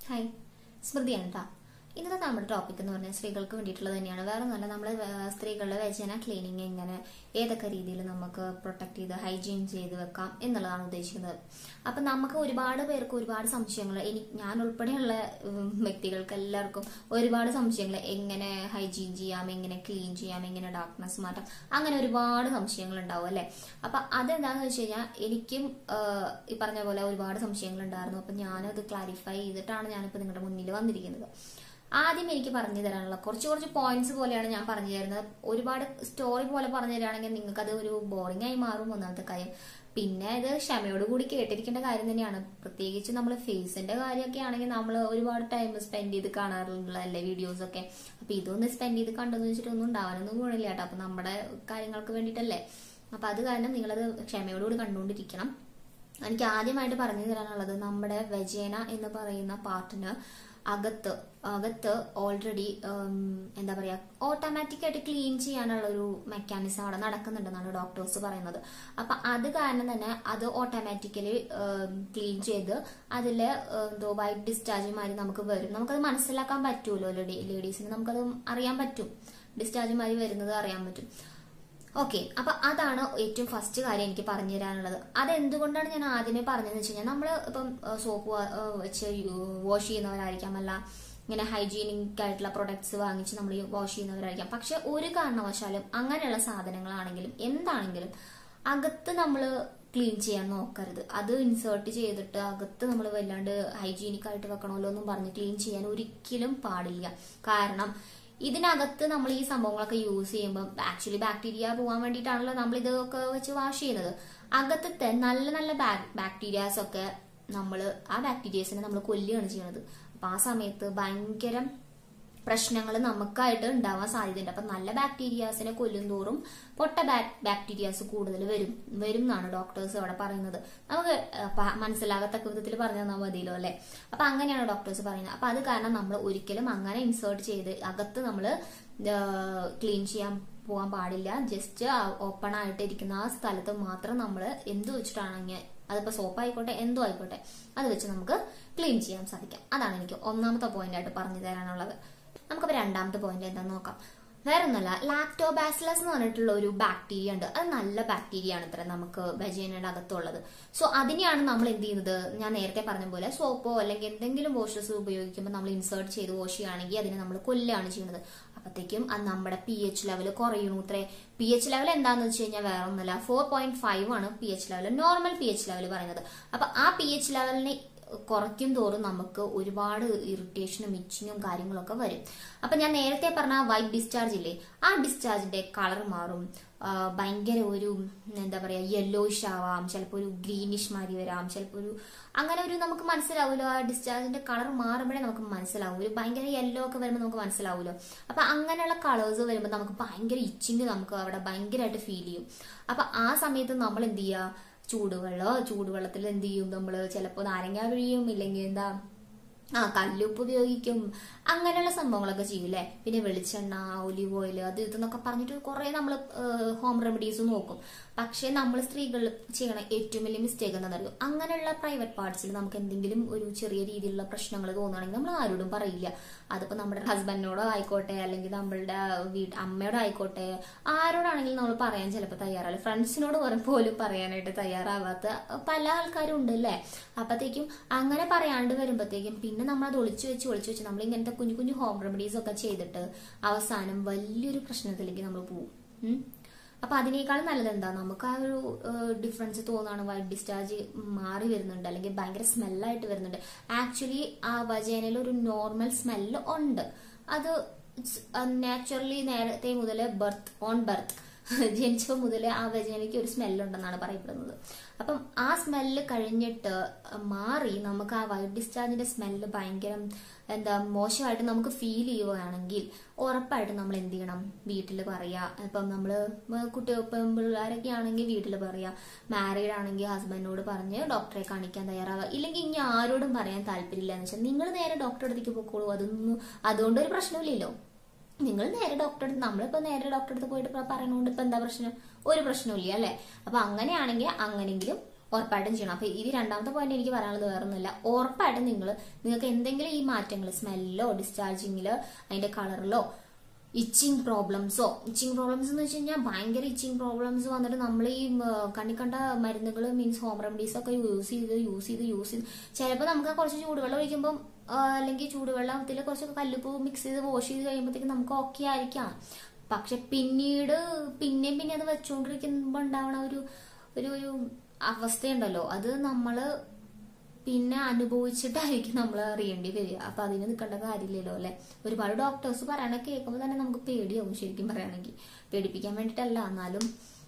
Hi സ്മൃതിയാണ് കേട്ടോ ഇന്നത്തെ നമ്മുടെ ടോപ്പിക് എന്ന് പറഞ്ഞാൽ സ്ത്രീകൾക്ക് വേണ്ടിയിട്ടുള്ളത് തന്നെയാണ് വേറെ ഒന്നല്ല നമ്മൾ സ്ത്രീകളുടെ വെജന ക്ലീനിങ് എങ്ങനെ ഏതൊക്കെ രീതിയിൽ നമുക്ക് പ്രൊട്ടക്ട് ചെയ്ത് ഹൈജീൻ ചെയ്ത് വെക്കാം എന്നുള്ളതാണ് ഉദ്ദേശിക്കുന്നത് അപ്പം നമുക്ക് ഒരുപാട് പേർക്ക് ഒരുപാട് സംശയങ്ങൾ ഇനി ഞാൻ ഉൾപ്പെടെയുള്ള ഉം, വ്യക്തികൾക്ക് എല്ലാവർക്കും ഒരുപാട് സംശയങ്ങൾ എങ്ങനെ ഹൈജീൻ ചെയ്യാം എങ്ങനെ ക്ലീൻ ചെയ്യാം എങ്ങനെ ഡാർക്ക്നെസ് മാറ്റാം അങ്ങനെ ഒരുപാട് സംശയങ്ങൾ ഉണ്ടാവും അല്ലെ അപ്പൊ അതെന്താന്ന് വെച്ച് കഴിഞ്ഞാൽ എനിക്കും ആ, ഈ പറഞ്ഞ പോലെ ഒരുപാട് സംശയങ്ങൾ ഉണ്ടായിരുന്നു അപ്പൊ ഞാനത് ക്ലാരിഫൈ ചെയ്തിട്ടാണ് ഞാനിപ്പോ നിങ്ങളുടെ മുന്നിൽ വന്നിരിക്കുന്നത് ആദ്യം എനിക്ക് പറഞ്ഞു തരാനുള്ള കുറച്ച് കുറച്ച് പോയിന്റ്സ് പോലെയാണ് ഞാൻ പറഞ്ഞു തരുന്നത് ഒരുപാട് സ്റ്റോറി പോലെ പറഞ്ഞു തരികയാണെങ്കിൽ നിങ്ങൾക്ക് അത് ഒരു ബോറിംഗ് ആയി മാറും ഒന്നാമത്തെ കാര്യം പിന്നെ ഇത് ക്ഷമയോട് കൂടി കേട്ടിരിക്കേണ്ട കാര്യം തന്നെയാണ് പ്രത്യേകിച്ച് നമ്മൾ ഫേസിന്റെ കാര്യമൊക്കെ ആണെങ്കിൽ നമ്മൾ ഒരുപാട് ടൈം സ്പെൻഡ് ചെയ്ത് കാണാറുള്ളതല്ലേ വീഡിയോസ് ഒക്കെ അപ്പൊ ഇതൊന്ന് സ്പെൻഡ് ചെയ്ത് കണ്ടെന്ന് വെച്ചിട്ട് ഒന്നും ഉണ്ടാവാനൊന്നും ഗുണമില്ല കേട്ടോ അപ്പൊ നമ്മുടെ കാര്യങ്ങൾക്ക് വേണ്ടിയിട്ടല്ലേ അപ്പൊ അത് കാരണം നിങ്ങളത് ക്ഷമയോടുകൂടി കണ്ടുകൊണ്ടിരിക്കണം എനിക്ക് ആദ്യമായിട്ട് പറഞ്ഞു തരാനുള്ളത് നമ്മുടെ വെജേന എന്ന് പറയുന്ന പാർട്ടിന് അകത്ത് അകത്ത് ഓൾറെഡി എന്താ പറയാ ഓട്ടോമാറ്റിക് ആയിട്ട് ക്ലീൻ ചെയ്യാനുള്ള ഒരു മെക്കാനിസം അവിടെ നടക്കുന്നുണ്ടെന്നാണ് ഡോക്ടേഴ്സ് പറയുന്നത് അപ്പൊ അത് കാരണം തന്നെ അത് ഓട്ടോമാറ്റിക്കലി ക്ലീൻ ചെയ്ത് അതില് ഏഹ്, എന്തോ വൈറ്റ് ഡിസ്ചാർജ് മാതിരി നമുക്ക് വരും നമുക്കത് മനസ്സിലാക്കാൻ പറ്റുമല്ലോ ലേഡീസിന് നമുക്കത് അറിയാൻ പറ്റും ഡിസ്ചാർജ് മാതിരി വരുന്നത് അറിയാൻ പറ്റും ഓക്കെ അപ്പൊ അതാണ് ഏറ്റവും ഫസ്റ്റ് കാര്യം എനിക്ക് പറഞ്ഞു തരാനുള്ളത് അത് എന്തുകൊണ്ടാണ് ഞാൻ ആദ്യമേ പറഞ്ഞതെന്ന് വെച്ച് കഴിഞ്ഞാൽ നമ്മൾ ഇപ്പം സോപ്പ് വെച്ച് വാഷ് ചെയ്യുന്നവരായിരിക്കാം അല്ല ഇങ്ങനെ ഹൈജീനിക് ആയിട്ടുള്ള പ്രൊഡക്ട്സ് വാങ്ങിച്ച് നമ്മൾ വാഷ് ചെയ്യുന്നവരായിരിക്കാം പക്ഷെ ഒരു കാരണവശാലും അങ്ങനെയുള്ള സാധനങ്ങളാണെങ്കിലും എന്താണെങ്കിലും അകത്ത് നമ്മൾ ക്ലീൻ ചെയ്യാൻ നോക്കരുത് അത് ഇൻസേർട്ട് ചെയ്തിട്ട് അകത്ത് നമ്മൾ വല്ലാണ്ട് ഹൈജീനിക് ആയിട്ട് വെക്കണമല്ലോ എന്നും പറഞ്ഞ് ക്ലീൻ ചെയ്യാൻ ഒരിക്കലും പാടില്ല കാരണം ഇതിനകത്ത് നമ്മൾ ഈ സംഭവങ്ങളൊക്കെ യൂസ് ചെയ്യുമ്പോൾ ആക്ച്വലി ബാക്ടീരിയ പോകാൻ വേണ്ടിയിട്ടാണല്ലോ നമ്മൾ ഇതൊക്കെ വെച്ച് വാഷ് ചെയ്യുന്നത് അകത്തത്തെ നല്ല നല്ല ബാക്ടീരിയാസ് ഒക്കെ നമ്മൾ ആ ബാക്ടീരിയസിനെ നമ്മൾ കൊല്ലുകയാണ് ചെയ്യുന്നത് അപ്പൊ ആ സമയത്ത് ഭയങ്കര പ്രശ്നങ്ങൾ നമുക്കായിട്ട് ഉണ്ടാവാൻ സാധ്യതയുണ്ട് അപ്പൊ നല്ല ബാക്ടീരിയാസിനെ കൊല്ലും തോറും പൊട്ട ബാക്ടീരിയാസ് കൂടുതൽ വരും വരും എന്നാണ് ഡോക്ടേഴ്സ് അവിടെ പറയുന്നത് നമുക്ക് ഏഹ്, പ- മനസ്സിലാകത്തക്ക വിധത്തിൽ പറഞ്ഞു തന്നാൽ മതിയല്ലോ അല്ലെ അപ്പൊ അങ്ങനെയാണ് ഡോക്ടേഴ്സ് പറയുന്നത് അപ്പൊ അത് കാരണം നമ്മൾ ഒരിക്കലും അങ്ങനെ ഇൻസേർട്ട് ചെയ്ത് അകത്ത് നമ്മൾ ക്ലീൻ ചെയ്യാൻ പോകാൻ പാടില്ല ജസ്റ്റ് ഓപ്പൺ ആയിട്ട് ഇരിക്കുന്ന ആ സ്ഥലത്ത് മാത്രം നമ്മൾ എന്ത് വെച്ചിട്ടാണെങ്കിൽ അതിപ്പോ സോപ്പ് ആയിക്കോട്ടെ എന്തോ ആയിക്കോട്ടെ അത് വെച്ച് നമുക്ക് ക്ലീൻ ചെയ്യാൻ സാധിക്കാം അതാണ് എനിക്ക് ഒന്നാമത്തെ പോയിന്റ് ആയിട്ട് പറഞ്ഞു തരാനുള്ളത് നമുക്കപ്പോ രണ്ടാമത്തെ പോയിന്റ് എന്താന്ന് നോക്കാം വേറെ ഒന്നല്ല ലാക്ടോബാസിലസ് എന്ന് പറഞ്ഞിട്ടുള്ള ഒരു ബാക്ടീരിയ ഉണ്ട് അത് നല്ല ബാക്ടീരിയ ആണ് ഇത്ര നമുക്ക് വെജേനയുടെ അകത്തുള്ളത് സോ അതിനെയാണ് നമ്മൾ എന്ത് ചെയ്യുന്നത് ഞാൻ നേരത്തെ പറഞ്ഞ പോലെ സോപ്പോ അല്ലെങ്കിൽ എന്തെങ്കിലും വാഷസ് ഉപയോഗിക്കുമ്പോൾ നമ്മൾ ഇൻസേർട്ട് ചെയ്ത് വാഷ് ചെയ്യുകയാണെങ്കിൽ അതിനെ നമ്മൾ കൊല്ലുകയാണ് ചെയ്യുന്നത് അപ്പത്തേക്കും അത് നമ്മുടെ പി എച്ച് ലെവൽ കുറയണു ഇത്രേ പി എച്ച് ലെവൽ എന്താന്ന് വെച്ച് കഴിഞ്ഞാൽ വേറെ ഒന്നുമല്ല ഫോർ പോയിന്റ് ഫൈവ് ആണ് P H level normal P H level പറയുന്നത് അപ്പൊ ആ പി എച്ച് ലെവലിനെ കുറയ്ക്കും തോറും നമുക്ക് ഒരുപാട് ഇറിറ്റേഷനും ഇച്ചിങ്ങും കാര്യങ്ങളൊക്കെ വരും അപ്പൊ ഞാൻ നേരത്തെ പറഞ്ഞ വൈറ്റ് ഡിസ്ചാർജ് ഇല്ലേ ആ ഡിസ്ചാർജിന്റെ കളർ മാറും ആ, ഭയങ്കര ഒരു എന്താ പറയാ യെല്ലോയിഷ് ആവാം ചിലപ്പോൾ ഒരു ഗ്രീനിഷ് മാതിരി വരാം ചിലപ്പോൾ ഒരു അങ്ങനെ ഒരു നമുക്ക് മനസ്സിലാവുമല്ലോ ആ ഡിസ്ചാർജിന്റെ കളർ മാറുമ്പോഴേ നമുക്ക് മനസ്സിലാവും ഒരു ഭയങ്കര യെല്ലോ ഒക്കെ വരുമ്പോൾ നമുക്ക് മനസ്സിലാവുമല്ലോ അപ്പൊ അങ്ങനെയുള്ള കളേഴ്സ് വരുമ്പോൾ നമുക്ക് ഭയങ്കര ഇച്ചിങ് നമുക്ക് അവിടെ ഭയങ്കരമായിട്ട് ഫീൽ ചെയ്യും അപ്പൊ ആ സമയത്ത് നമ്മൾ എന്ത് ചെയ്യുക ചൂടുവെള്ളമോ ചൂടുവെള്ളത്തിൽ എന്ത് ചെയ്യും നമ്മൾ ചിലപ്പോൾ നാരങ്ങ പിഴിയും ഇല്ലെങ്കിൽ എന്താ ആ കല്ലുപ്പ് ഉപയോഗിക്കും അങ്ങനെയുള്ള സംഭവങ്ങളൊക്കെ ചെയ്യൂലേ പിന്നെ വെളിച്ചെണ്ണ ഒലിവ് ഓയിൽ അത് ഇതെന്നൊക്കെ പറഞ്ഞിട്ട് കുറെ നമ്മൾ ഹോം റെമഡീസ് നോക്കും പക്ഷെ നമ്മൾ സ്ത്രീകൾ ചെയ്യണ ഏറ്റവും വലിയ മിസ്റ്റേക്ക് എന്താണെന്നറിയോ അങ്ങനെയുള്ള പ്രൈവറ്റ് പാർട്സിൽ നമുക്ക് എന്തെങ്കിലും ഒരു ചെറിയ രീതിയിലുള്ള പ്രശ്നങ്ങൾ തോന്നുകയാണെങ്കിൽ നമ്മൾ ആരോടും പറയില്ല അതിപ്പോ നമ്മുടെ ഹസ്ബൻഡിനോടോ ആയിക്കോട്ടെ അല്ലെങ്കിൽ നമ്മളുടെ വീട്ട് അമ്മയോടോ ആയിക്കോട്ടെ ആരോടാണെങ്കിലും നമ്മൾ പറയാൻ ചിലപ്പോൾ തയ്യാറാവില്ല ഫ്രണ്ട്സിനോട് പറ- പോലും പറയാനായിട്ട് തയ്യാറാവാത്ത പല ആൾക്കാരും ഉണ്ട് അല്ലേ അപ്പത്തേക്കും അങ്ങനെ പറയാണ്ട് വരുമ്പോഴത്തേക്കും പിന്നെ നമ്മൾ അത് ഒളിച്ചു വെച്ച് ഒളിച്ചു വെച്ച് നമ്മൾ ഇങ്ങനത്തെ കുഞ്ഞു കുഞ്ഞു ഹോം റെമഡീസ് ഒക്കെ ചെയ്തിട്ട് അവസാനം വലിയൊരു പ്രശ്നത്തിലേക്ക് നമ്മൾ പോകും ഉം. അപ്പൊ അതിനേക്കാൾ നല്ലത് എന്താ നമുക്ക് ആ ഒരു ഡിഫറൻസ് തോന്നാണ് വൈറ്റ് ഡിസ്ചാർജ് മാറി വരുന്നുണ്ട് അല്ലെങ്കിൽ ഭയങ്കര സ്മെല്ലായിട്ട് വരുന്നുണ്ട് ആക്ച്വലി ആ വജേനയിൽ ഒരു നോർമൽ സ്മെല്ല് ഉണ്ട് അത് നാച്ചുറലി നേരത്തെ മുതൽ ബർത്ത് ഓൺ ബർത്ത് ജനിച്ചപ്പോൾ മുതൽ ആ വജനയ്ക്ക് ഒരു സ്മെല്ലുണ്ടെന്നാണ് പറയപ്പെടുന്നത് അപ്പം ആ സ്മെല്ല് കഴിഞ്ഞിട്ട് മാറി നമുക്ക് ആ വൈറ്റ് ഡിസ്ചാർജിന്റെ സ്മെല്ല് ഭയങ്കര എന്താ മോശമായിട്ട് നമുക്ക് ഫീൽ ചെയ്യുകയാണെങ്കിൽ ഉറപ്പായിട്ടും നമ്മൾ എന്ത് ചെയ്യണം വീട്ടിൽ പറയാ ഇപ്പം നമ്മൾ കുട്ടികൾ പിള്ളേരൊക്കെ ആണെങ്കിൽ വീട്ടിൽ പറയാ മാരീഡ് ആണെങ്കിൽ ഹസ്ബൻഡിനോട് പറഞ്ഞ് ഡോക്ടറെ കാണിക്കാൻ തയ്യാറാവുക ഇല്ലെങ്കിൽ ഇനി ആരോടും പറയാൻ താല്പര്യമില്ല എന്ന് വെച്ചാൽ നിങ്ങൾ നേരെ ഡോക്ടറെ അടുത്തേക്ക് പോയിക്കോളൂ അതൊന്നും അതുകൊണ്ട് ഒരു പ്രശ്നമില്ലല്ലോ നിങ്ങൾ നേരെ ഡോക്ടറെ അടുത്ത് നമ്മളിപ്പോ നേരെ ഡോക്ടറെ അടുത്ത് പോയിട്ട് ഇപ്പൊ പറയണോണ്ട് ഇപ്പൊ എന്താ പ്രശ്നം ഒരു പ്രശ്നമില്ല അല്ലെ അപ്പൊ അങ്ങനെയാണെങ്കിൽ അങ്ങനെങ്കിലും ഉറപ്പായിട്ടും ചെയ്യണം അപ്പൊ ഈ രണ്ടാമത്തെ പോയിന്റ് എനിക്ക് പറയാനുള്ളത് വേറൊന്നുമില്ല ഉറപ്പായിട്ടും നിങ്ങൾ നിങ്ങൾക്ക് എന്തെങ്കിലും ഈ മാറ്റങ്ങൾ സ്മെല്ലോ ഡിസ്ചാർജിങ്ങിലോ അതിന്റെ കളറിലോ ഇച്ചിങ് പ്രോബ്ലംസോ ഇച്ചിങ് പ്രോബ്ലംസ് എന്ന് വെച്ച് കഴിഞ്ഞാൽ ഭയങ്കര ഇച്ചിങ് പ്രോബ്ലംസ് വന്നിട്ട് നമ്മൾ ഈ കണ്ണി കണ്ട മരുന്നുകൾ മീൻസ് ഹോം റെമഡീസ് ഒക്കെ യൂസ് ചെയ്ത് യൂസ് ചെയ്ത് യൂസ് ചെയ്ത് ചിലപ്പോൾ നമുക്ക് കുറച്ച് ചൂടുവെള്ളം ഒഴിക്കുമ്പോൾ അല്ലെങ്കിൽ ചൂടുവെള്ളത്തിൽ കുറച്ച് കല്ലുപ്പ് മിക്സ് ചെയ്ത് വാഷ് ചെയ്ത് കഴിയുമ്പോഴത്തേക്ക് നമുക്ക് ഓക്കെ ആയിരിക്കാം പക്ഷെ പിന്നീട് പിന്നെയും പിന്നെ അത് വെച്ചുകൊണ്ടിരിക്കുമ്പോൾ ഉണ്ടാവണ ഒരു ഒരു ഒരു അവസ്ഥയുണ്ടല്ലോ അത് നമ്മള് പിന്നെ അനുഭവിച്ചിട്ടായിരിക്കും നമ്മൾ അറിയേണ്ടി വരിക അപ്പൊ അതിന് നിൽക്കേണ്ട കാര്യമില്ലല്ലോ അല്ലെ ഒരുപാട് ഡോക്ടേഴ്സ് പറയണ കേൾക്കുമ്പോൾ തന്നെ നമുക്ക് പേടിയാവും ശരിക്കും പറയുകയാണെങ്കിൽ പേടിപ്പിക്കാൻ വേണ്ടിയിട്ടല്ല എന്നാലും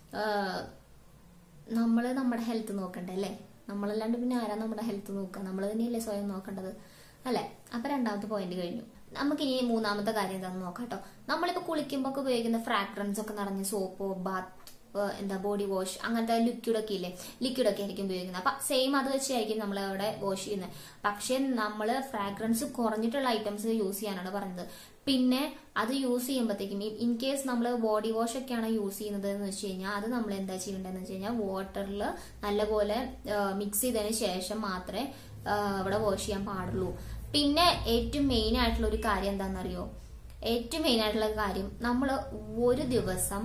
നമ്മൾ നമ്മുടെ ഹെൽത്ത് നോക്കണ്ടേ അല്ലേ നമ്മളല്ലാണ്ട് പിന്നെ ആരാ നമ്മുടെ ഹെൽത്ത് നോക്കുക നമ്മൾ തന്നെയല്ലേ സ്വയം നോക്കേണ്ടത് അല്ലെ അപ്പൊ രണ്ടാമത്തെ പോയിന്റ് കഴിഞ്ഞു നമുക്ക് ഇനി മൂന്നാമത്തെ കാര്യം എന്താണെന്ന് നോക്കാം കേട്ടോ നമ്മളിപ്പോ കുളിക്കുമ്പോൾ ഒക്കെ ഉപയോഗിക്കുന്ന ഫ്രാഗ്രൻസ് ഒക്കെ നിറഞ്ഞ സോപ്പോ ബാത്ത് എന്താ ബോഡി വാഷ് അങ്ങനത്തെ ലിക്വിഡ് ഒക്കെ ഇല്ലേ ലിക്വിഡ് ഒക്കെ ആയിരിക്കും ഉപയോഗിക്കുന്നത് അപ്പൊ സെയിം അത് വെച്ചായിരിക്കും നമ്മൾ അവിടെ വാഷ് ചെയ്യുന്നത് പക്ഷെ നമ്മൾ ഫ്രാഗ്രൻസ് കുറഞ്ഞിട്ടുള്ള ഐറ്റംസ് യൂസ് ചെയ്യാനാണ് പറഞ്ഞത് പിന്നെ അത് യൂസ് ചെയ്യുമ്പോഴത്തേക്കും ഇൻ കേസ് നമ്മൾ ബോഡി വാഷ് ഒക്കെയാണ് യൂസ് ചെയ്യുന്നത് എന്ന് വെച്ച് കഴിഞ്ഞാൽ അത് നമ്മൾ എന്താ ചെയ്യേണ്ടതെന്ന് വെച്ച് കഴിഞ്ഞാൽ വാട്ടറിൽ നല്ലപോലെ മിക്സ് ചെയ്തതിന് ശേഷം മാത്രമേ അവിടെ വാഷ് ചെയ്യാൻ പാടുള്ളൂ പിന്നെ ഏറ്റവും മെയിൻ ആയിട്ടുള്ള ഒരു കാര്യം എന്താണെന്നറിയോ ഏറ്റവും മെയിൻ ആയിട്ടുള്ള കാര്യം നമ്മൾ ഒരു ദിവസം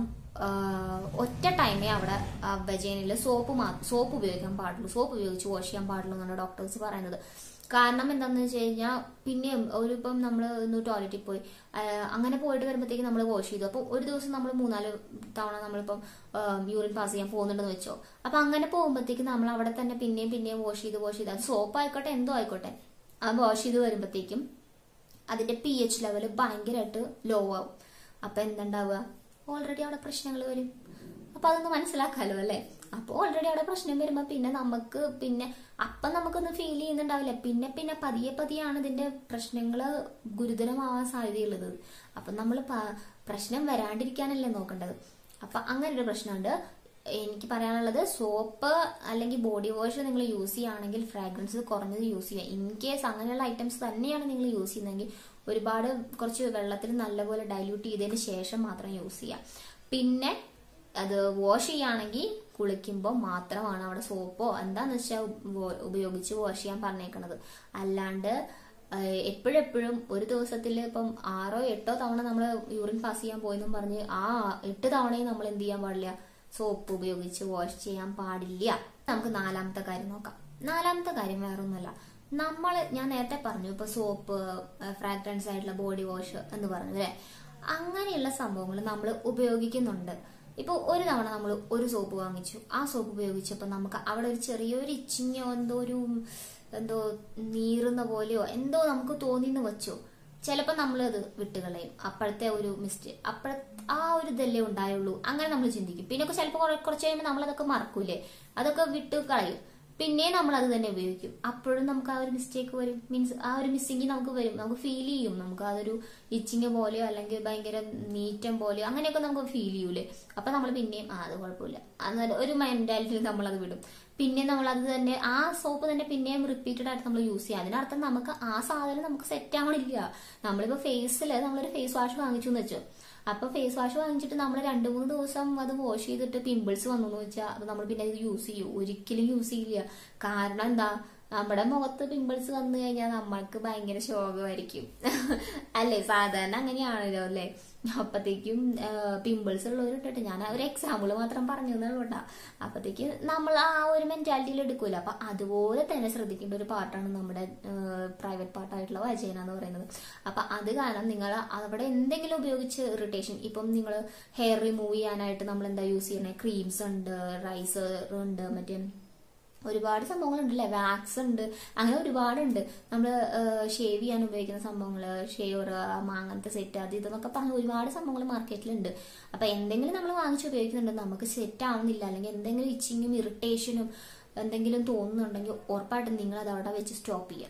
ഒറ്റ ടൈമേ അവിടെ വെജേനിൽ സോപ്പ് സോപ്പ് ഉപയോഗിക്കാൻ പാടുള്ളൂ സോപ്പ് ഉപയോഗിച്ച് വാഷ് ചെയ്യാൻ പാടുള്ളൂ എന്നാണ് ഡോക്ടേഴ്സ് പറയുന്നത് കാരണം എന്താണെന്ന് വെച്ച് കഴിഞ്ഞാൽ പിന്നെ ഒരു ഇപ്പം നമ്മൾ ഒന്ന് ടോയ്ലറ്റിൽ പോയി അങ്ങനെ പോയിട്ട് വരുമ്പോഴത്തേക്ക് നമ്മൾ വാഷ് ചെയ്തു അപ്പോൾ ഒരു ദിവസം നമ്മൾ മൂന്നാല് തവണ നമ്മളിപ്പം യൂറിൻ പാസ് ചെയ്യാൻ പോകുന്നുണ്ടെന്ന് വെച്ചോ അപ്പൊ അങ്ങനെ പോകുമ്പോഴത്തേക്ക് നമ്മൾ അവിടെ തന്നെ പിന്നെയും പിന്നെയും വാഷ് ചെയ്ത് വാഷ് ചെയ്ത് അത് സോപ്പ് ആയിക്കോട്ടെ എന്തോ ആയിക്കോട്ടെ ആ വാഷ് ചെയ്ത് വരുമ്പോഴത്തേക്കും അതിന്റെ പി എച്ച് ലെവൽ ഭയങ്കരമായിട്ട് ലോ ആവും അപ്പൊ എന്തുണ്ടാവുക ഓൾറെഡി അവിടെ പ്രശ്നങ്ങൾ വരും അപ്പൊ അതൊന്ന് മനസ്സിലാക്കാലോ അല്ലെ അപ്പൊ ഓൾറെഡി അവിടെ പ്രശ്നം വരുമ്പോ പിന്നെ നമുക്ക് പിന്നെ അപ്പം നമുക്കൊന്നും ഫീൽ ചെയ്യുന്നുണ്ടാവില്ല പിന്നെ പിന്നെ പതിയെ പതിയാണ് ഇതിന്റെ പ്രശ്നങ്ങള് ഗുരുതരമാവാൻ സാധ്യതയുള്ളത് അപ്പൊ നമ്മൾ പ്രശ്നം വരാണ്ടിരിക്കാനല്ലേ നോക്കേണ്ടത് അപ്പൊ അങ്ങനെ ഒരു പ്രശ്നമുണ്ട് എനിക്ക് പറയാനുള്ളത് സോപ്പ് അല്ലെങ്കിൽ ബോഡി വാഷ് നിങ്ങൾ യൂസ് ചെയ്യുകയാണെങ്കിൽ ഫ്രാഗ്രൻസ് കുറഞ്ഞത് യൂസ് ചെയ്യുക ഇൻ കേസ് അങ്ങനെയുള്ള ഐറ്റംസ് തന്നെയാണ് നിങ്ങൾ യൂസ് ചെയ്യുന്നതെങ്കിൽ ഒരുപാട് കുറച്ച് വെള്ളത്തിൽ നല്ലപോലെ ഡൈല്യൂട്ട് ചെയ്തതിന് ശേഷം മാത്രം യൂസ് ചെയ്യുക പിന്നെ അത് വാഷ് ചെയ്യുകയാണെങ്കിൽ കുളിക്കുമ്പോൾ മാത്രമാണ് അവിടെ സോപ്പോ എന്താന്ന് വെച്ചാൽ ഉപയോഗിച്ച് വാഷ് ചെയ്യാൻ പറഞ്ഞേക്കണത് അല്ലാണ്ട് എപ്പോഴെപ്പോഴും ഒരു ദിവസത്തിൽ ഇപ്പം ആറോ എട്ടോ തവണ നമ്മൾ യൂറിൻ പാസ് ചെയ്യാൻ പോയെന്നും പറഞ്ഞ് ആ എട്ട് തവണയും നമ്മൾ എന്ത് ചെയ്യാൻ പാടില്ല സോപ്പ് ഉപയോഗിച്ച് വാഷ് ചെയ്യാൻ പാടില്ല നമുക്ക് നാലാമത്തെ കാര്യം നോക്കാം നാലാമത്തെ കാര്യം വേറൊന്നുമല്ല നമ്മൾ ഞാൻ നേരത്തെ പറഞ്ഞു ഇപ്പൊ സോപ്പ് ഫ്രാഗ്രൻസ് ആയിട്ടുള്ള ബോഡി വാഷ് എന്ന് പറഞ്ഞു അല്ലെ അങ്ങനെയുള്ള സംഭവങ്ങൾ നമ്മൾ ഉപയോഗിക്കുന്നുണ്ട് ഇപ്പൊ ഒരു തവണ നമ്മൾ ഒരു സോപ്പ് വാങ്ങിച്ചു ആ സോപ്പ് ഉപയോഗിച്ചപ്പോൾ നമുക്ക് അവിടെ ഒരു ചെറിയൊരു ഇച്ചിങ്ങോ എന്തോ ഒരു എന്തോ നീറുന്ന പോലെയോ എന്തോ നമുക്ക് തോന്നിന്ന് വെച്ചോ ചിലപ്പോ നമ്മൾ അത് വിട്ടുകളയും അപ്പോഴത്തെ ഒരു മിസ്റ്റേക്ക് അപ്പോഴ ആ ഒരു ഇതല്ലേ ഉണ്ടായുള്ളൂ അങ്ങനെ നമ്മൾ ചിന്തിക്കും പിന്നെ ചിലപ്പോൾ കുറച്ച് കഴിയുമ്പോൾ നമ്മൾ അതൊക്കെ മറക്കൂലേ അതൊക്കെ വിട്ട് കളയും പിന്നെ നമ്മൾ അത് തന്നെ ഉപയോഗിക്കും അപ്പോഴും നമുക്ക് ആ ഒരു മിസ്റ്റേക്ക് വരും മീൻസ് ആ ഒരു മിസ്സിങ് നമുക്ക് വരും നമുക്ക് ഫീൽ ചെയ്യും നമുക്ക് അതൊരു ഇച്ചിങ് പോലെയോ അല്ലെങ്കിൽ ഭയങ്കര നീറ്റം പോലെയോ അങ്ങനെയൊക്കെ നമുക്ക് ഫീൽ ചെയ്യൂലേ അപ്പൊ നമ്മൾ പിന്നെയും ആ അത് കുഴപ്പമില്ല അന്നേരം ഒരു മെന്റാലിറ്റിയിൽ നമ്മൾ അത് വിടും പിന്നെ നമ്മൾ അത് തന്നെ ആ സോപ്പ് തന്നെ പിന്നെയും റിപ്പീറ്റഡ് ആയിട്ട് നമ്മൾ യൂസ് ചെയ്യുക അതിനർത്ഥം നമുക്ക് ആ സാധനം നമുക്ക് സെറ്റ് ആവണില്ല നമ്മളിപ്പോ ഫേസിൽ നമ്മളൊരു ഫേസ് വാഷ് വാങ്ങിച്ചു എന്ന് വെച്ചോ അപ്പൊ ഫേസ് വാഷ് വാങ്ങിച്ചിട്ട് നമ്മൾ രണ്ടു മൂന്ന് ദിവസം അത് വാഷ് ചെയ്തിട്ട് പിമ്പിൾസ് വന്നു എന്ന് വെച്ചാൽ അത് നമ്മൾ പിന്നെ അത് യൂസ് ചെയ്യൂ ഒരിക്കലും യൂസ് ചെയ്യില്ല കാരണം എന്താ നമ്മുടെ മുഖത്ത് പിമ്പിൾസ് വന്നു കഴിഞ്ഞാൽ നമ്മൾക്ക് ഭയങ്കര ശോകമായിരിക്കും അല്ലേ സാധാരണ അങ്ങനെയാണല്ലോ അല്ലേ അപ്പത്തേക്കും പിമ്പിൾസ് ഉള്ളവരിട്ടിട്ട് ഞാൻ ഒരു എക്സാമ്പിൾ മാത്രം പറഞ്ഞു എന്നുള്ളൂട്ടാ അപ്പത്തേക്ക് നമ്മൾ ആ ഒരു മെന്റാലിറ്റിയിൽ എടുക്കൂല അപ്പൊ അതുപോലെ തന്നെ ശ്രദ്ധിക്കേണ്ട ഒരു പാർട്ടാണ് നമ്മുടെ പ്രൈവറ്റ് പാർട്ടായിട്ടുള്ള വജേന എന്ന് പറയുന്നത് അപ്പൊ അത് കാരണം നിങ്ങൾ അവിടെ എന്തെങ്കിലും ഉപയോഗിച്ച് ഇറിറ്റേഷൻ ഇപ്പം നിങ്ങൾ ഹെയർ റിമൂവ് ചെയ്യാനായിട്ട് നമ്മൾ എന്താ യൂസ് ചെയ്യണേ ക്രീംസ് ഉണ്ട് റൈസർ ഉണ്ട് മറ്റേ ഒരുപാട് സംഭവങ്ങളുണ്ട് അല്ലേ വാക്സ് ഉണ്ട് അങ്ങനെ ഒരുപാടുണ്ട് നമ്മൾ ഷേവ് ചെയ്യാൻ ഉപയോഗിക്കുന്ന സംഭവങ്ങൾ ഷേവർ അങ്ങനത്തെ സെറ്റ് അത് ഇതെന്നൊക്കെ പറഞ്ഞ ഒരുപാട് സംഭവങ്ങൾ മാർക്കറ്റിലുണ്ട് അപ്പൊ എന്തെങ്കിലും നമ്മൾ വാങ്ങിച്ച് ഉപയോഗിക്കുന്നുണ്ട് നമുക്ക് സെറ്റ് ആവുന്നില്ല അല്ലെങ്കിൽ എന്തെങ്കിലും ഇച്ചിങ്ങും ഇറിറ്റേഷനും എന്തെങ്കിലും തോന്നുന്നുണ്ടെങ്കിൽ ഉറപ്പായിട്ടും നിങ്ങൾ അത് അവിടെ വെച്ച് സ്റ്റോപ്പ് ചെയ്യുക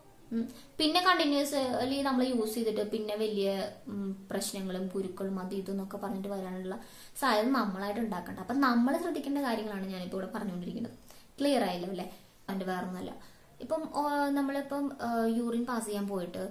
പിന്നെ കണ്ടിന്യൂസ് അല്ലെങ്കിൽ നമ്മൾ യൂസ് ചെയ്തിട്ട് പിന്നെ വലിയ പ്രശ്നങ്ങളും കുരുക്കളും അത് ഇതെന്നൊക്കെ പറഞ്ഞിട്ട് വരാനുള്ള സാധ്യത നമ്മളായിട്ട് ഉണ്ടാക്കണ്ട അപ്പൊ നമ്മൾ ശ്രദ്ധിക്കേണ്ട കാര്യങ്ങളാണ് ഞാനിപ്പോൾ ഇവിടെ പറഞ്ഞുകൊണ്ടിരിക്കുന്നത് ക്ലിയർ ആയില്ലോ അല്ലെ അതിന്റെ വേറൊന്നല്ല ഇപ്പം നമ്മളിപ്പം യൂറിൻ പാസ് ചെയ്യാൻ പോയിട്ട്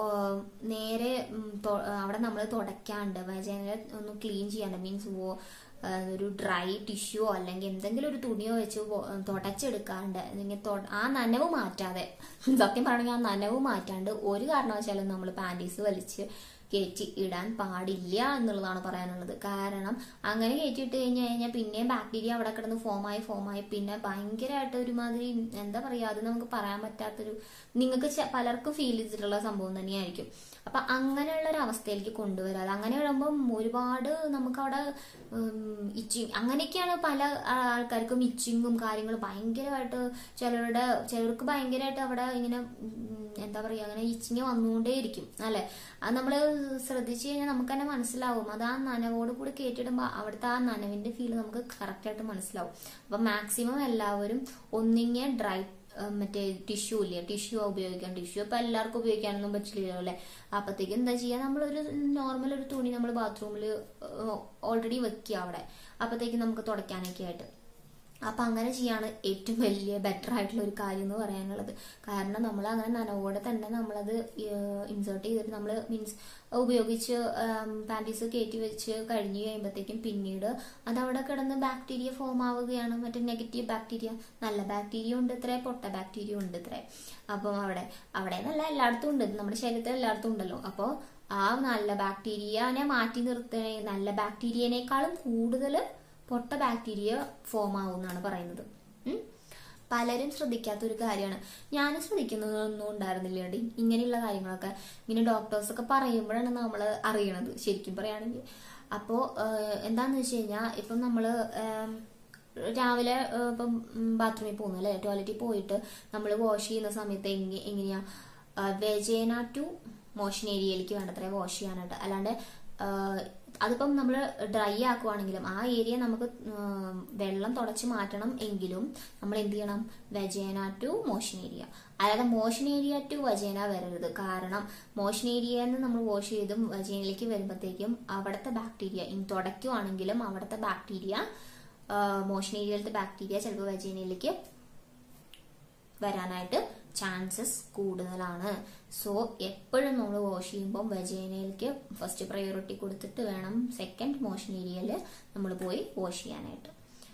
നേരെ അവിടെ നമ്മൾ തുടയ്ക്കാണ്ട് വജന ഒന്ന് ക്ലീൻ ചെയ്യാണ്ട് മീൻസ് ആ, ഒരു ഡ്രൈ ടിഷ്യൂയോ അല്ലെങ്കിൽ എന്തെങ്കിലും ഒരു തുണിയോ വെച്ച് വോ- തുടച്ചെടുക്കാണ്ട് അല്ലെങ്കിൽ തൊ- ആ നനവ് മാറ്റാതെ സത്യം പറയണമെങ്കിൽ ആ നനവ് മാറ്റാണ്ട് ഒരു കാരണവശാലും നമ്മൾ പാൻറ്റീസ് വലിച്ച് കയറ്റി ഇടാൻ പാടില്ല എന്നുള്ളതാണ് പറയാനുള്ളത് കാരണം അങ്ങനെ കയറ്റിയിട്ട് കഴിഞ്ഞ് കഴിഞ്ഞാൽ പിന്നെയും ബാക്ടീരിയ അവിടെ കിടന്ന് ഫോമായി ഫോമായി പിന്നെ ഭയങ്കരമായിട്ട് ഒരുമാതിരി എന്താ പറയുക അത് നമുക്ക് പറയാൻ പറ്റാത്തൊരു നിങ്ങൾക്ക് ചെ- പലർക്കും ഫീൽ ചെയ്തിട്ടുള്ള സംഭവം തന്നെയായിരിക്കും അപ്പൊ അങ്ങനെയുള്ള ഒരു അവസ്ഥയിലേക്ക് കൊണ്ടുവരാതെ അങ്ങനെ വരുമ്പം ഒരുപാട് നമുക്കവിടെ ഇച്ചിങ് അങ്ങനെയൊക്കെയാണ് പല ആ- ആൾക്കാർക്കും ഇച്ചിങ്ങും കാര്യങ്ങളും ഭയങ്കരമായിട്ട് ചിലരുടെ ചിലർക്ക് ഭയങ്കരമായിട്ട് അവിടെ ഇങ്ങനെ ഉം, എന്താ പറയുക അങ്ങനെ ഇച്ചിങ് വന്നുകൊണ്ടേയിരിക്കും അല്ലെ അത് നമ്മൾ ശ്രദ്ധിച്ചു കഴിഞ്ഞാൽ നമുക്ക് തന്നെ മനസ്സിലാവും അത് ആ നനവോട് കൂടി കേട്ടിടുമ്പോൾ അവിടുത്തെ ആ നനവിന്റെ ഫീൽ നമുക്ക് കറക്റ്റ് ആയിട്ട് മനസ്സിലാവും അപ്പൊ മാക്സിമം എല്ലാവരും ഒന്നിങ്ങ ഡ്രൈ മറ്റേ ടിഷ്യൂ ഇല്ലേ ടിഷ്യൂ ഉപയോഗിക്കാം ടിഷ്യൂ ഇപ്പൊ എല്ലാവർക്കും ഉപയോഗിക്കാനൊന്നും പറ്റില്ലല്ലോ അല്ലെ അപ്പത്തേക്ക് എന്താ ചെയ്യാ നമ്മളൊരു നോർമൽ ഒരു തുണി നമ്മൾ ബാത്റൂമിൽ ഓൾറെഡി വെക്കുക അവിടെ അപ്പത്തേക്ക് നമുക്ക് തുടയ്ക്കാനൊക്കെ ആയിട്ട് അപ്പൊ അങ്ങനെ ചെയ്യാണ് ഏറ്റവും വലിയ ബെറ്റർ ആയിട്ടുള്ള ഒരു കാര്യം എന്ന് പറയാനുള്ളത് കാരണം നമ്മൾ അങ്ങനെ നനവോടെ തന്നെ നമ്മളത് ഇൻസേർട്ട് ചെയ്തിട്ട് നമ്മൾ മീൻസ് ഉപയോഗിച്ച് പാൻറ്റീസ് കയറ്റി വെച്ച് കഴിഞ്ഞ് കഴിയുമ്പോഴത്തേക്കും പിന്നീട് അത് അവിടെ കിടന്ന് ബാക്ടീരിയ ഫോം ആവുകയാണ് മറ്റേ നെഗറ്റീവ് ബാക്ടീരിയ നല്ല ബാക്ടീരിയ ഉണ്ട് ഇത്ര പൊട്ട ബാക്ടീരിയ ഉണ്ട് ഇത്ര അപ്പം അവിടെ അവിടെ നല്ല എല്ലായിടത്തും ഉണ്ട് നമ്മുടെ ശരീരത്തിൽ എല്ലായിടത്തും ഉണ്ടല്ലോ അപ്പോൾ ആ നല്ല ബാക്ടീരിയനെ മാറ്റി നിർത്തണേ നല്ല ബാക്ടീരിയനേക്കാളും കൂടുതൽ പൊട്ട ബാക്ടീരിയ ഫോം ആവുമെന്നാണ് പറയുന്നത് ഉം. പലരും ശ്രദ്ധിക്കാത്ത ഒരു കാര്യമാണ് ഞാൻ ശ്രദ്ധിക്കുന്നതൊന്നും ഉണ്ടായിരുന്നില്ല ഡി ഇങ്ങനെയുള്ള കാര്യങ്ങളൊക്കെ ഇങ്ങനെ ഡോക്ടേഴ്സ് ഒക്കെ പറയുമ്പോഴാണ് നമ്മൾ അറിയണത് ശരിക്കും പറയുകയാണെങ്കിൽ അപ്പോൾ എന്താന്ന് വെച്ച് കഴിഞ്ഞാൽ ഇപ്പം നമ്മൾ രാവിലെ ഏഹ്, ഇപ്പം ബാത്റൂമിൽ പോകുന്നു അല്ലെ ടോയ്ലറ്റിൽ പോയിട്ട് നമ്മൾ വാഷ് ചെയ്യുന്ന സമയത്ത് എങ്ങ- എങ്ങനെയാ വെജേന ടു മോഷൻ ഏരിയയിലേക്ക് വേണ്ടത്ര വാഷ് ചെയ്യാനായിട്ട് അല്ലാണ്ട് ആ, അതിപ്പം നമ്മൾ ഡ്രൈ ആക്കുവാണെങ്കിലും ആ ഏരിയ നമുക്ക് ഉം, വെള്ളം തുടച്ച് മാറ്റണം എങ്കിലും നമ്മൾ എന്ത് ചെയ്യണം വെജേന ടു മോഷൻ ഏരിയ അല്ലാതെ മോഷൻ ഏരിയ ടു വജേന വരരുത് കാരണം മോഷൻ ഏരിയ നമ്മൾ വാഷ് ചെയ്തും വജേനയിലേക്ക് വരുമ്പോഴത്തേക്കും അവിടുത്തെ ബാക്ടീരിയ ഇനി തുടയ്ക്കുവാണെങ്കിലും അവിടുത്തെ ബാക്ടീരിയ മോഷൻ ഏരിയയിലത്തെ ബാക്ടീരിയ ചിലപ്പോൾ വജേനയിലേക്ക് വരാനായിട്ട് ചാൻസസ് കൂടുതലാണ് സോ എപ്പോഴും നമ്മൾ വാഷ് ചെയ്യുമ്പോൾ വെജേനയിലേക്ക് ഫസ്റ്റ് പ്രയോറിറ്റി കൊടുത്തിട്ട് വേണം സെക്കൻഡ് മോഷൻ ഏരിയയിൽ നമ്മൾ പോയി വാഷ് ചെയ്യാനായിട്ട്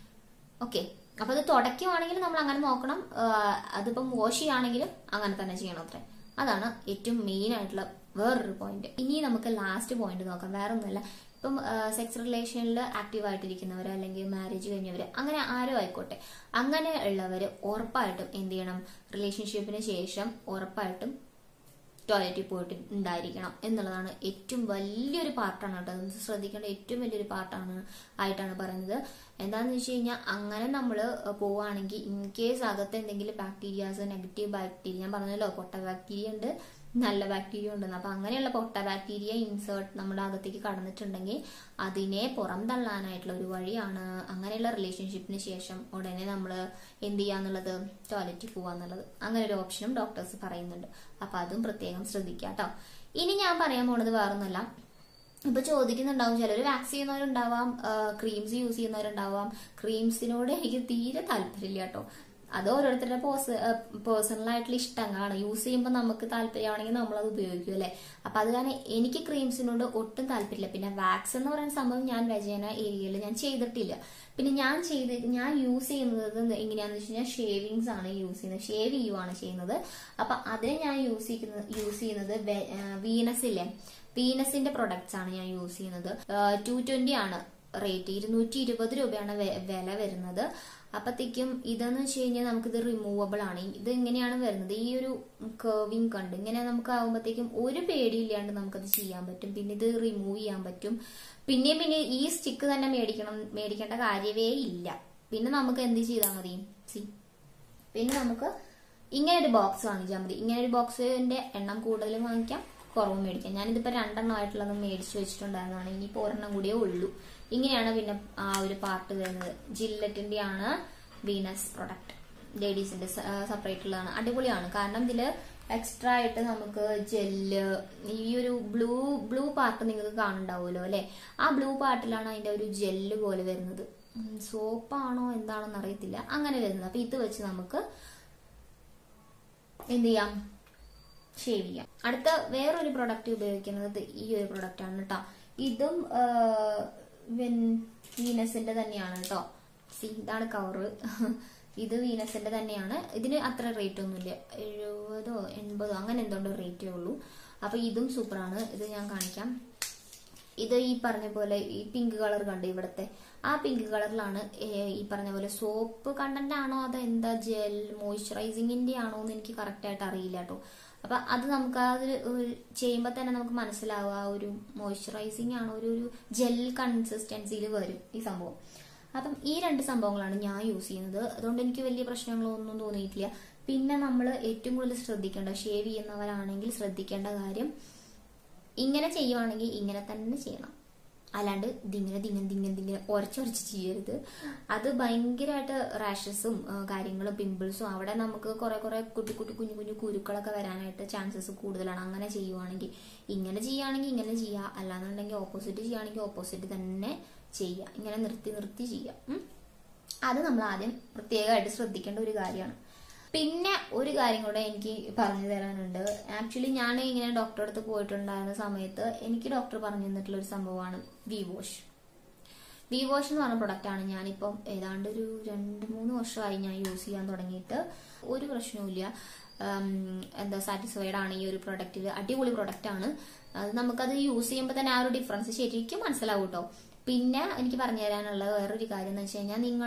ഓക്കെ അപ്പൊ അത് തുടയ്ക്കുവാണെങ്കിൽ നമ്മൾ അങ്ങനെ നോക്കണം ആ, അതിപ്പം വാഷ് ചെയ്യുകയാണെങ്കിലും അങ്ങനെ തന്നെ ചെയ്യണം അത്രേ അതാണ് ഏറ്റവും മെയിൻ ആയിട്ടുള്ള വേറൊരു പോയിന്റ് ഇനി നമുക്ക് ലാസ്റ്റ് പോയിന്റ് നോക്കാം വേറെ ഒന്നുമല്ല ഇപ്പം സെക്സ് റിലേഷനിൽ ആക്റ്റീവ് ആയിട്ടിരിക്കുന്നവർ അല്ലെങ്കിൽ മാരേജ് കഴിഞ്ഞവർ അങ്ങനെ ആരും ആയിക്കോട്ടെ അങ്ങനെ ഉള്ളവർ ഉറപ്പായിട്ടും എന്ത് ചെയ്യണം റിലേഷൻഷിപ്പിന് ശേഷം ഉറപ്പായിട്ടും ടോയ്ലറ്റിൽ പോയിട്ട് ഉണ്ടായിരിക്കണം എന്നുള്ളതാണ് ഏറ്റവും വലിയൊരു പാർട്ടാണ് കേട്ടോ അത് ശ്രദ്ധിക്കേണ്ട ഏറ്റവും വലിയൊരു പാർട്ടാണ് ആയിട്ടാണ് പറയുന്നത് എന്താണെന്ന് വെച്ച് കഴിഞ്ഞാൽ അങ്ങനെ നമ്മൾ പോവുകയാണെങ്കിൽ ഇൻ കേസ് അകത്ത് എന്തെങ്കിലും ബാക്ടീരിയാസ് നെഗറ്റീവ് ബാക്ടീരിയ ഞാൻ പറഞ്ഞല്ലോ പൊട്ട ബാക്ടീരിയ ഉണ്ട് നല്ല ബാക്ടീരിയ ഉണ്ടെന്ന് അപ്പൊ അങ്ങനെയുള്ള പൊട്ട ബാക്ടീരിയ ഇൻസേർട്ട് നമ്മുടെ അകത്തേക്ക് കടന്നിട്ടുണ്ടെങ്കിൽ അതിനെ പുറം തള്ളാനായിട്ടുള്ള ഒരു വഴിയാണ് അങ്ങനെയുള്ള റിലേഷൻഷിപ്പിന് ശേഷം ഉടനെ നമ്മൾ എന്ത് ചെയ്യാന്നുള്ളത് ടോയ്ലറ്റിൽ പോവാന്നുള്ളത് അങ്ങനെ ഒരു ഓപ്ഷനും ഡോക്ടേഴ്സ് പറയുന്നുണ്ട് അപ്പൊ അതും പ്രത്യേകം ശ്രദ്ധിക്കുക കേട്ടോ ഇനി ഞാൻ പറയാൻ പോണത് വേറൊന്നുമല്ല ഇപ്പൊ ചോദിക്കുന്നുണ്ടാവും ചിലർ വാക്സ് ചെയ്യുന്നവരുണ്ടാവാം ക്രീംസ് യൂസ് ചെയ്യുന്നവരുണ്ടാവാം ക്രീംസിനോട് എനിക്ക് തീരെ താല്പര്യമില്ല കേട്ടോ അത് ഓരോരുത്തരുടെ പേഴ്സണൽ ആയിട്ടുള്ള ഇഷ്ടങ്ങളാണ് യൂസ് ചെയ്യുമ്പോൾ നമുക്ക് താല്പര്യമാണെങ്കിൽ നമ്മൾ അത് ഉപയോഗിക്കും അല്ലെ അപ്പൊ അത് കാരണം എനിക്ക് ക്രീംസിനോട് ഒട്ടും താല്പര്യമില്ല പിന്നെ വാക്സ് എന്ന് പറയുന്ന സംഭവം ഞാൻ വെജേന ഏരിയയിൽ ഞാൻ ചെയ്തിട്ടില്ല പിന്നെ ഞാൻ ചെയ്ത് ഞാൻ യൂസ് ചെയ്യുന്നത് എങ്ങനെയാന്ന് വെച്ച് കഴിഞ്ഞാൽ ഷേവിങ്സ് ആണ് യൂസ് ചെയ്യുന്നത് ഷേവ് ചെയ്യുവാണ് ചെയ്യുന്നത് അപ്പൊ അതിന് ഞാൻ യൂസ് ചെയ്യുന്നത് യൂസ് ചെയ്യുന്നത് വീനസ് ഇല്ലേ വീനസിന്റെ പ്രൊഡക്ട്സ് ആണ് ഞാൻ യൂസ് ചെയ്യുന്നത് ടു ട്വന്റി ആണ് റേറ്റ് ഇരുന്നൂറ്റി ഇരുപത് രൂപയാണ് വെ- വില വരുന്നത് അപ്പത്തേക്കും ഇതെന്ന് വെച്ച് കഴിഞ്ഞാൽ നമുക്കിത് റിമൂവബിൾ ആണ് ഇത് ഇങ്ങനെയാണ് വരുന്നത് ഈ ഒരു കർവിങ് കണ്ട് ഇങ്ങനെ നമുക്ക് ആകുമ്പോഴത്തേക്കും ഒരു പേടിയില്ലാണ്ട് നമുക്കത് ചെയ്യാൻ പറ്റും പിന്നെ ഇത് റിമൂവ് ചെയ്യാൻ പറ്റും പിന്നെയും പിന്നെ ഈ സ്റ്റിക്ക് തന്നെ മേടിക്കണം മേടിക്കേണ്ട കാര്യമേ ഇല്ല പിന്നെ നമുക്ക് എന്ത് ചെയ്താൽ മതി സി പിന്നെ നമുക്ക് ഇങ്ങനെ ഒരു ബോക്സ് വാങ്ങിച്ചാൽ മതി ഇങ്ങനെ ഒരു ബോക്സിന്റെ എണ്ണം കൂടുതലും വാങ്ങിക്കാം കുറവും മേടിക്കാം ഞാനിതിപ്പോ രണ്ടെണ്ണം ആയിട്ടുള്ളത് മേടിച്ചു വെച്ചിട്ടുണ്ടായിരുന്നതാണ് ഇനിയിപ്പോ ഒരെണ്ണം കൂടിയേ ഉള്ളൂ ഇങ്ങനെയാണ് പിന്നെ ആ ഒരു പാർട്ട് വരുന്നത് ജില്ലറ്റിന്റെ ആണ് വീനസ് പ്രൊഡക്റ്റ് ലേഡീസിന്റെ സെപ്പറേറ്റ് ഉള്ളതാണ് അടിപൊളിയാണ് കാരണം ഇതില് എക്സ്ട്രാ ആയിട്ട് നമുക്ക് ജെല്ല് ഈ ഒരു ബ്ലൂ ബ്ലൂ പാർട്ട് നിങ്ങൾക്ക് കാണുന്നുണ്ടാവുമല്ലോ അല്ലെ ആ ബ്ലൂ പാർട്ടിലാണ് അതിന്റെ ഒരു ജെല്ല് പോലെ വരുന്നത് സോപ്പാണോ എന്താണെന്ന് അറിയത്തില്ല അങ്ങനെ വരുന്നത് അപ്പൊ ഇത് വെച്ച് നമുക്ക് എന്ത് ചെയ്യാം ഷേവ് ചെയ്യാം അടുത്ത വേറൊരു പ്രൊഡക്റ്റ് ഉപയോഗിക്കുന്നത് ഈ ഒരു പ്രൊഡക്റ്റ് ആണ് കേട്ടോ ഇതും വീനസിന്റെ തന്നെയാണ് കേട്ടോ സി ഇതാണ് കവറ് ഇത് വീനസിന്റെ തന്നെയാണ് ഇതിന് അത്ര റേറ്റ് ഒന്നുമില്ല എഴുപതോ എൺപതോ അങ്ങനെ എന്തുകൊണ്ട് റേറ്റേ ഉള്ളൂ അപ്പൊ ഇതും സൂപ്പറാണ് ഇത് ഞാൻ കാണിക്കാം ഇത് ഈ പറഞ്ഞ പോലെ ഈ പിങ്ക് കളർ കണ്ട് ഇവിടത്തെ ആ പിങ്ക് കളറിലാണ് ഈ പറഞ്ഞ പോലെ സോപ്പ് കണ്ടന്റ് ആണോ അതോ എന്താ ജെൽ മോയ്സ്ചറൈസിങ്ങിന്റെ ആണോ എന്ന് എനിക്ക് കറക്റ്റ് ആയിട്ട് അറിയില്ല കേട്ടോ അപ്പൊ അത് നമുക്ക് അത് ചെയ്യുമ്പോൾ തന്നെ നമുക്ക് മനസ്സിലാവുക ആ ഒരു മോയ്സ്ചറൈസിങ് ആണോ ഒരു ഒരു ജെൽ കൺസിസ്റ്റൻസിയിൽ വരും ഈ സംഭവം അപ്പം ഈ രണ്ട് സംഭവങ്ങളാണ് ഞാൻ യൂസ് ചെയ്യുന്നത് അതുകൊണ്ട് എനിക്ക് വലിയ പ്രശ്നങ്ങളൊന്നും തോന്നിയിട്ടില്ല പിന്നെ നമ്മൾ ഏറ്റവും കൂടുതൽ ശ്രദ്ധിക്കേണ്ട ഷേവ് ചെയ്യുന്നവരാണെങ്കിൽ ശ്രദ്ധിക്കേണ്ട കാര്യം ഇങ്ങനെ ചെയ്യുവാണെങ്കിൽ ഇങ്ങനെ തന്നെ ചെയ്യണം അല്ലാണ്ട് ദിങ്ങനെ ദിങ്ങനെ ദിങ്ങനെ ദിങ്ങനെ ഉരച്ചൊരച്ച് ചെയ്യരുത് അത് ഭയങ്കരമായിട്ട് റാഷസും കാര്യങ്ങളും പിമ്പിൾസും അവിടെ നമുക്ക് കുറെ കുറെ കുട്ടി കുട്ടി കുഞ്ഞു കുഞ്ഞു കുരുക്കളൊക്കെ വരാനായിട്ട് ചാൻസസ് കൂടുതലാണ് അങ്ങനെ ചെയ്യുവാണെങ്കിൽ ഇങ്ങനെ ചെയ്യുകയാണെങ്കിൽ ഇങ്ങനെ ചെയ്യുക അല്ലാന്നുണ്ടെങ്കിൽ ഓപ്പോസിറ്റ് ചെയ്യുകയാണെങ്കിൽ ഓപ്പോസിറ്റ് തന്നെ ചെയ്യുക ഇങ്ങനെ നിർത്തി നിർത്തി ചെയ്യുക ഉം. അത് നമ്മൾ ആദ്യം പ്രത്യേകമായിട്ട് ശ്രദ്ധിക്കേണ്ട ഒരു കാര്യമാണ് പിന്നെ ഒരു കാര്യം കൂടെ എനിക്ക് പറഞ്ഞു തരാനുണ്ട് ആക്ച്വലി ഞാൻ ഇങ്ങനെ ഡോക്ടറെ അടുത്ത് പോയിട്ടുണ്ടായിരുന്ന സമയത്ത് എനിക്ക് ഡോക്ടർ പറഞ്ഞു തന്നിട്ടുള്ള ഒരു സംഭവമാണ് വി വാഷ് വി വാഷ് എന്ന് പറഞ്ഞ പ്രൊഡക്റ്റ് ആണ് ഞാനിപ്പം ഏതാണ്ട് ഒരു രണ്ട് മൂന്ന് വർഷമായി ഞാൻ യൂസ് ചെയ്യാൻ തുടങ്ങിയിട്ട് ഒരു പ്രശ്നവുമില്ല ഉം, എന്താ സാറ്റിസ്ഫൈഡ് ആണ് ഈ ഒരു പ്രൊഡക്റ്റിൽ അടിപൊളി പ്രൊഡക്റ്റ് ആണ് അത് നമുക്കത് യൂസ് ചെയ്യുമ്പോൾ തന്നെ ആ ഒരു ഡിഫറൻസ് ശരിക്കും മനസ്സിലാവും കേട്ടോ പിന്നെ എനിക്ക് പറഞ്ഞു തരാനുള്ള വേറൊരു കാര്യം എന്ന് വെച്ച് കഴിഞ്ഞാൽ നിങ്ങൾ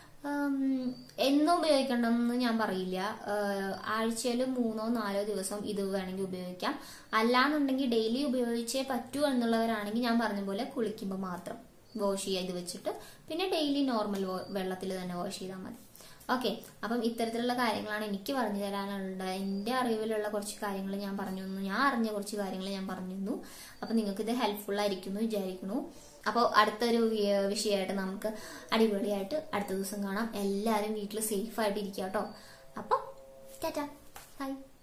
എന്നും ഉപയോഗിക്കണമെന്ന് ഞാൻ പറയില്ല ആഴ്ചയിൽ മൂന്നോ നാലോ ദിവസം ഇത് വേണമെങ്കിൽ ഉപയോഗിക്കാം അല്ലാന്നുണ്ടെങ്കിൽ ഡെയിലി ഉപയോഗിച്ചേ പറ്റൂ എന്നുള്ളവരാണെങ്കിൽ ഞാൻ പറഞ്ഞ പോലെ കുളിക്കുമ്പോൾ മാത്രം വാഷ് ചെയ്യുക ഇത് വെച്ചിട്ട് പിന്നെ ഡെയിലി നോർമൽ വെള്ളത്തിൽ തന്നെ വാഷ് ചെയ്താൽ മതി ഓക്കെ അപ്പം ഇത്തരത്തിലുള്ള കാര്യങ്ങളാണ് എനിക്ക് പറഞ്ഞു തരാനുള്ള എൻ്റെ അറിവിലുള്ള കുറച്ച് കാര്യങ്ങൾ ഞാൻ പറഞ്ഞു തന്നു ഞാൻ അറിഞ്ഞ കുറച്ച് കാര്യങ്ങൾ ഞാൻ പറഞ്ഞു തന്നു അപ്പം നിങ്ങൾക്ക് ഇത് ഹെൽപ്ഫുൾ ആയിരിക്കുന്നു വിചാരിക്കുന്നു അപ്പോൾ അടുത്തൊരു വി- വിഷയമായിട്ട് നമുക്ക് അടിപൊളിയായിട്ട് അടുത്ത ദിവസം കാണാം എല്ലാവരും വീട്ടിൽ സേഫ് ആയിട്ട് ഇരിക്കുക കേട്ടോ അപ്പം ടാറ്റ ബൈ